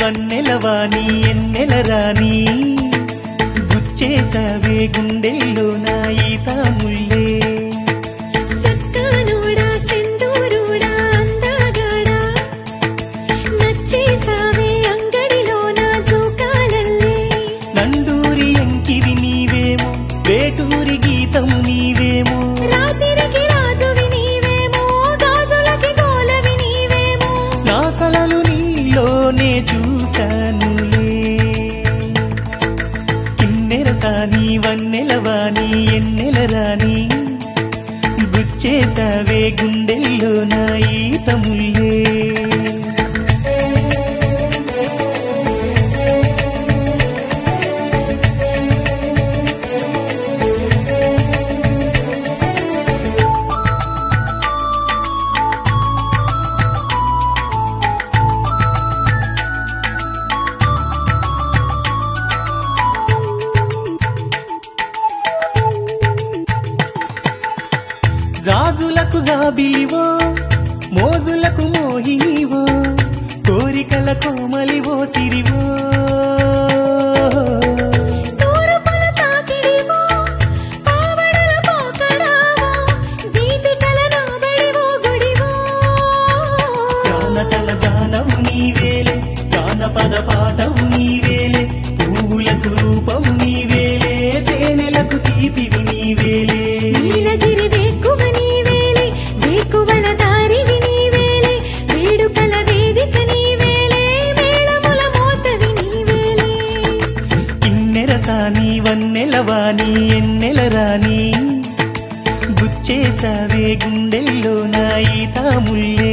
వన్నెలవాణి ఎన్నెల రాణి గుచ్చేసవే గుండెల్లో నా ఈత ముల్లే సక్కనోడా సెందూరుడా అందగాడా నచ్చేసావే అంగడిలోన జోకాలల్లే నందూరి ఎంకివి నీవేమో వేటూరి గీతము నీవేమో రాత్రికి రాజువి నీవేమో గాజులకి గోలవి నీవేమో నా కలలు నీలోనే చూశానులే కిన్నెరసాని వన్నెలవాణి ఎన్నెల రాణి గుచ్చేసావే గుండెల్లో నా ఈత ముల్లే జాజులకు జాబిలివో మోజులకు మోహినివో కోరికల కోమలివో సిరివో తూరుపుల తాకిడివో పావడల పోకడావో దీపికల నాబడివో గుడివో జానతల జానవు నీవేలే జానపద పాటవు నీవేలే పువ్వులకు రూపము నీవేలే తేనెలకు తీపివి నీవేలే నీలగిరి వేకువ నీవేలే వేకువల దారివి నీవేలే వేడుకల వేదిక నీవేలే మేళముల మోతవి నీవేలే కిన్నెరసాని వన్నెలవాణి ఎన్నెల రాణి గుచ్చేసావే గుండెల్లో నా ఈత ముల్లే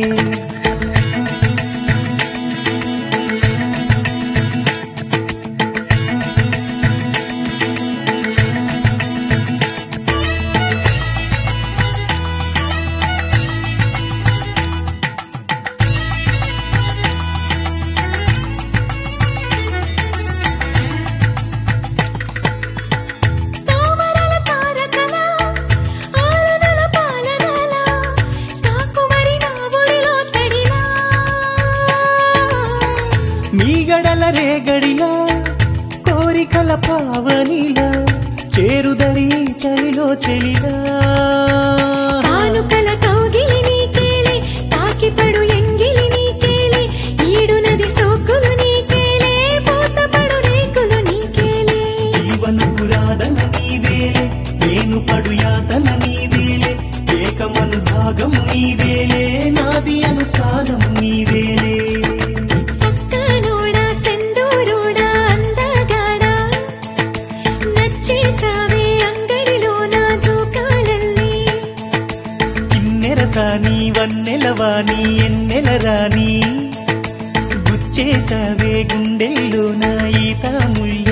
తామరల తారకల ఆలనల పాలనల తాకుమరి నా ఒడిలో తడిలా మీగడల రేగడిలా కోరికల పావనిలా చేరుదరి చలిలో చెలిలా కానుకల కౌగిలి నీకేలే తాకిపడు ఎంగిలి నీకేలే ఈడు నది సోకులు నీకేలే పూతపడు రేకులు నీకేలే జీవన పురాదన నీదేలే నేను పడు యాతన నీదేలే ఏకమను భాగము నీదేలే నాది అను కాలము నీదేలే సక్కనోడా సెందూరుడా అందగాడా నచ్చేసావే అంగడిలోన జోకాలల్లే కిన్నెరసాని వన్నెలవాణి ఎన్నెల రాణి గుచ్చేసావే గుండెల్లో నా ఈత ముల్లే